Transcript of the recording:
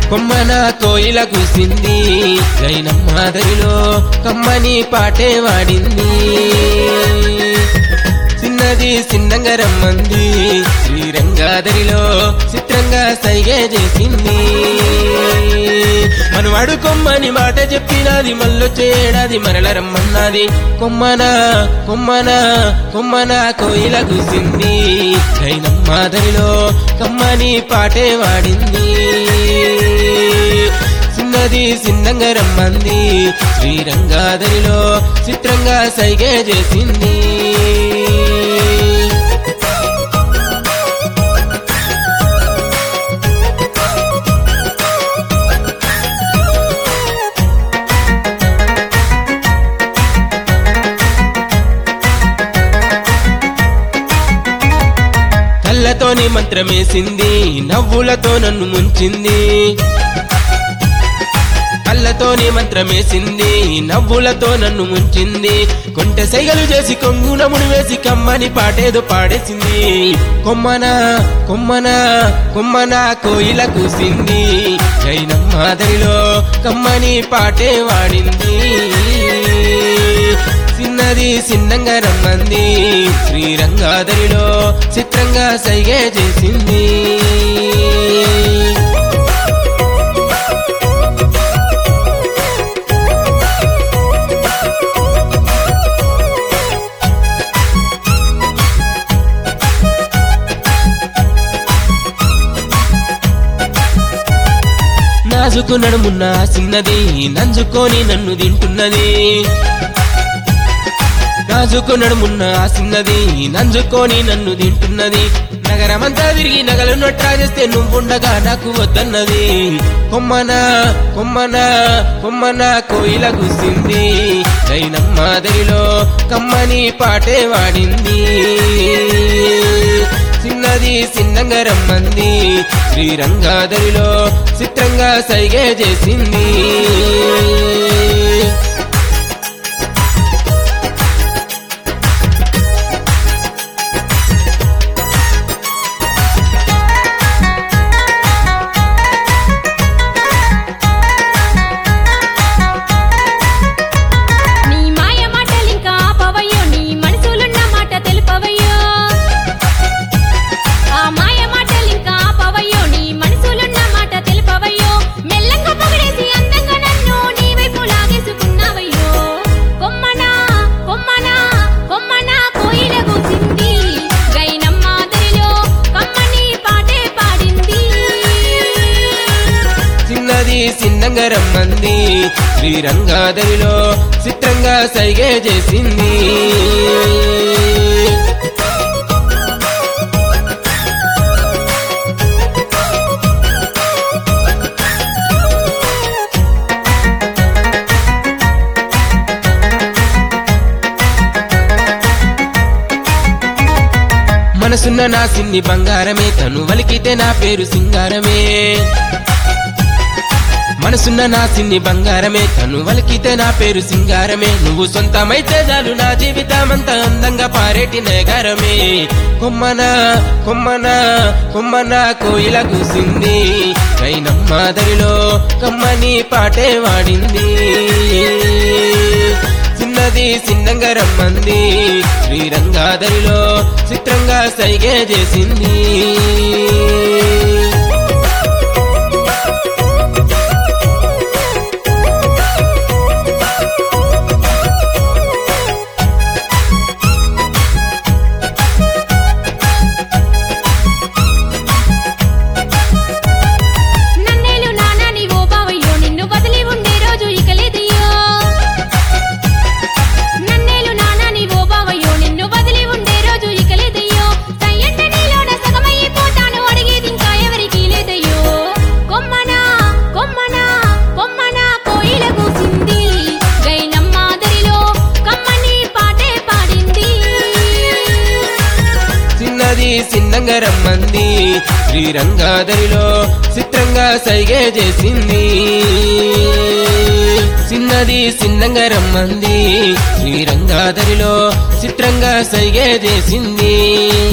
కొమ్మన కోయిల కూసింది జైనమ్మ దరిలో కమ్మని పాటే వాడింది చిన్నది చిన్నంగా రమ్మంది శ్రీరంగాదరిలో చిత్రంగా సైగే చేసింది మనవాడు కొమ్మని మాట చెప్పినది మళ్ళొచ్చే ఏడాది మరల రమ్మన్నది కొమ్మన కొమ్మన కొమ్మన కోయిల కూసింది జైనమ్మ దరిలో కమ్మని పాటే వాడింది చిన్నది చిన్నంగా రమ్మంది శ్రీరంగాదరిలో చిత్రంగా సైగే చేసింది కళ్ళతోని మంత్రమేసింది నవ్వులతో నన్ను ముంచింది కళ్ళతోని మంత్రమేసింది నవ్వులతో నన్ను ముంచింది కొంటె సైగలు చేసి కొంగునమును వేసి కమ్మని పాటేదో పాడేసింది కొమ్మన కొమ్మన కొమ్మన కోయిల కూసింది జైనమ్మ దరిలో కమ్మని పాటే వాడింది చిన్నది చిన్నంగా రమ్మంది శ్రీరంగాదరిలో చిత్రంగా సైగే చేసింది నాజుకు నడుమున్న చిన్నది నంజుకొని నన్ను తింటున్నది నాజుకు నడుమున్న చిన్నది నంజుకొని నన్ను తింటున్నది నగరమంతా తిరిగి నగలు నొట్టా చేస్తే నువ్వుండగా నాకు వద్దన్నది కొమ్మన కొమ్మన కొమ్మన కోయిల కూసింది జైనమ్మ దరిలో కమ్మని పాటే వాడింది చిన్నది చిన్నంగా రమ్మంది శ్రీరంగాదరిలో చిత్రంగా సైగే చేసింది నీ మాయ మాటలింకా ఆపవయ్యో నీ మనసులున్న మాట తెలుపవయ్యో ఆ మాయ మాటలింకా ఆపవయ్యో నీ మనసులున్న మాట తెలుపవయ్యో మెల్లంగా పొగిడేసి అందంగా నన్ను నీ వైపు లాగేసుకున్నావయ్యో కొమ్మనా కొమ్మనా కొమ్మనా కోయిల కూసింది గైనమ్మ దరిలో కమ్మని పాటే పాడింది చిన్నది చిన్నంగా రమ్మంది శ్రీరంగాదరిలో చిత్రంగా సైగే చేసింది మనసున్న నా సిన్ని బంగారమే తను వలికితే నా పేరు సింగారమే మనసున్న నా సిన్ని బంగారమే తను వలికితే నా పేరు సింగారమే నువ్వు సొంతమైతే చాలు నా జీవితమంతా అందంగా పారేటి నగరమే కొమ్మన కొమ్మన కొమ్మన కోయిల కూసింది కైనమ్మ దరిలో కమ్మని పాటే వాడింది చిన్నది చిన్నంగా రమ్మంది శ్రీరంగాదరిలో చిత్రంగా సైగే చేసింది నన్నేలు నానా నీవో బావయ్యో నిన్ను వదిలి ఉండే రోజు ఇక లేదయ్యో నన్నేలు నానా నీవో బావయ్యో నిన్ను వదిలి ఉండే రోజు ఇక లేదయ్యో సయ్యంటే నీలోన సగమైపోతాను అడిగేది ఇంకా ఎవరికి లేదయ్యో కొమ్మనా కొమ్మనా కొమ్మనా కోయిల కూసింది గైనమ్మ దరిలో కమ్మని పాటే పాడింది చిన్నది చిన్నంగా రమ్మంది శ్రీరంగాదరిలో చిత్రంగా సైగే చేసింది చిన్నది చిన్నంగా రమ్మంది శ్రీరంగాదరిలో చిత్రంగా సైగే చేసింది